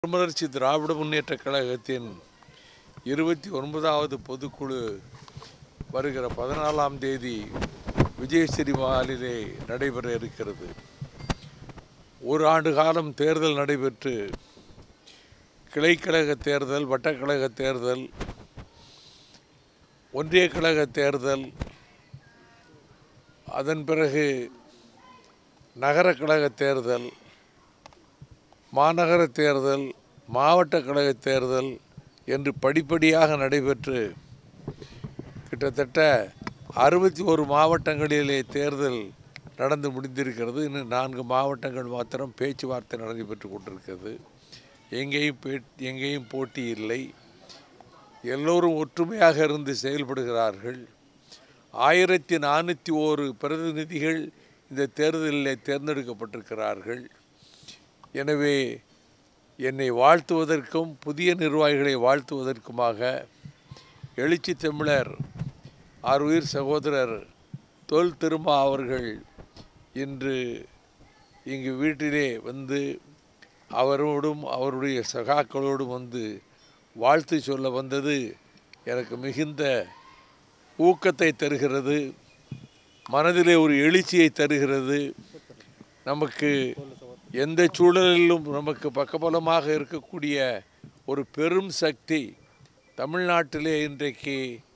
மறுமலர்ச்சி திராவிட முன்னேற்ற கழகத்தின் இருபத்தி ஒன்பதாவது பொதுக்குழு வருகிற பதினாலாம் தேதி விஜயஸ்ரீ மாலிலே நடைபெற இருக்கிறது ஒரு ஆண்டு காலம் தேர்தல் நடைபெற்று கிளைக்கழக தேர்தல் வட்டக்கழக தேர்தல் ஒன்றிய கழக தேர்தல் அதன் பிறகு நகர கழக தேர்தல் மாநகர தேர்தல் மாவட்ட கழக தேர்தல் என்று படிப்படியாக நடைபெற்று கிட்டத்தட்ட அறுபத்தி ஒரு மாவட்டங்களிலே தேர்தல் நடந்து முடிந்திருக்கிறது இன்னும் நான்கு மாவட்டங்கள் மாத்திரம் பேச்சுவார்த்தை நடைபெற்று கொண்டிருக்கிறது எங்கேயும் பே எங்கேயும் போட்டி இல்லை எல்லோரும் ஒற்றுமையாக இருந்து செயல்படுகிறார்கள் ஆயிரத்தி நானூற்றி ஓரு பிரதிநிதிகள் இந்த தேர்தலில் தேர்ந்தெடுக்கப்பட்டிருக்கிறார்கள் எனவே என்னை வாழ்த்துவதற்கும் புதிய நிர்வாகிகளை வாழ்த்துவதற்குமாக எழுச்சி தமிழர் ஆறுயிர் சகோதரர் தொல் திருமா அவர்கள் இன்று இங்கு வீட்டிலே வந்து அவரோடும் அவருடைய சகாக்களோடும் வந்து வாழ்த்து சொல்ல வந்தது எனக்கு மிகுந்த ஊக்கத்தை தருகிறது மனதிலே ஒரு எழுச்சியை தருகிறது நமக்கு எந்த சூழலிலும் நமக்கு பக்கபலமாக இருக்கக்கூடிய ஒரு பெரும் சக்தி தமிழ்நாட்டிலே இன்றைக்கு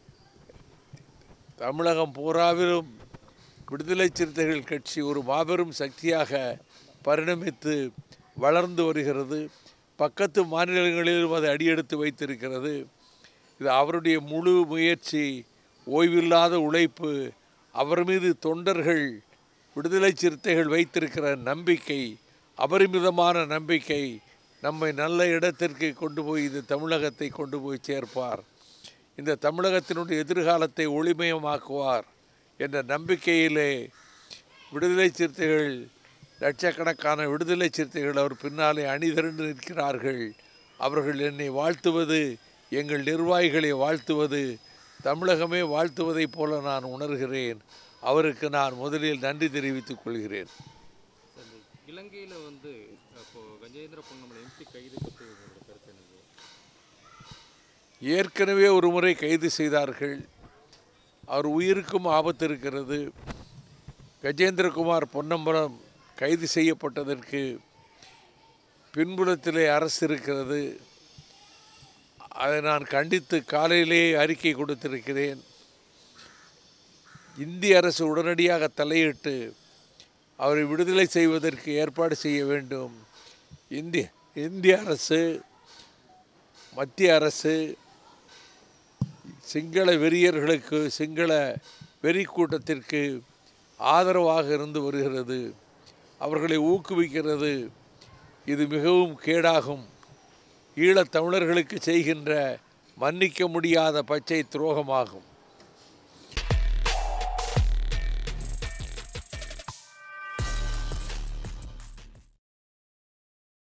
தமிழகம் பூராவிலும் விடுதலை சிறுத்தைகள் கட்சி ஒரு மாபெரும் சக்தியாக பரிணமித்து வளர்ந்து வருகிறது பக்கத்து மாநிலங்களிலும் அது அடியெடுத்து வைத்திருக்கிறது இது அவருடைய முழு முயற்சி ஓய்வில்லாத உழைப்பு அவர் மீது தொண்டர்கள் விடுதலை சிறுத்தைகள் வைத்திருக்கிற நம்பிக்கை அபரிமிதமான நம்பிக்கை நம்மை நல்ல இடத்திற்கு கொண்டு போய் இந்த தமிழகத்தை கொண்டு போய் சேர்ப்பார் இந்த தமிழகத்தினுடைய எதிர்காலத்தை ஒளிமயமாக்குவார் என்ற நம்பிக்கையிலே விடுதலை சிறுத்தைகள் லட்சக்கணக்கான விடுதலை சிறுத்தைகள் அவர் பின்னாலே அணிதிரண்டு நிற்கிறார்கள் அவர்கள் என்னை வாழ்த்துவது எங்கள் நிர்வாகிகளை வாழ்த்துவது தமிழகமே வாழ்த்துவதைப் போல நான் உணர்கிறேன் அவருக்கு நான் முதலில் நன்றி தெரிவித்துக் கொள்கிறேன் இந்த இலங்கையில் வந்து அப்போ கஜேந்திர பொன்னமலை எம்பி கைது பற்றி உங்களோட கருத்து என்னது ஏற்கனவே ஒரு முறை கைது செய்தார்கள் அவர் உயிருக்கும் ஆபத்து இருக்கிறது கஜேந்திரகுமார் பொன்னம்பலம் கைது செய்யப்பட்டதற்கு பின்புலத்திலே அரசு இருக்கிறது அதை நான் கண்டித்து காலையிலேயே அறிக்கை கொடுத்திருக்கிறேன் இந்திய அரசு உடனடியாக தலையிட்டு அவரை விடுதலை செய்வதற்கு ஏற்பாடு செய்ய வேண்டும் இந்திய இந்திய அரசு மத்திய அரசு சிங்கள வெறியர்களுக்கு சிங்கள வெறி கூட்டத்திற்கு ஆதரவாக இருந்து வருகிறது அவர்களை ஊக்குவிக்கிறது இது மிகவும் கேடாகும் ஈழத் தமிழர்களுக்கு செய்கின்ற மன்னிக்க முடியாத பச்சை துரோகமாகும்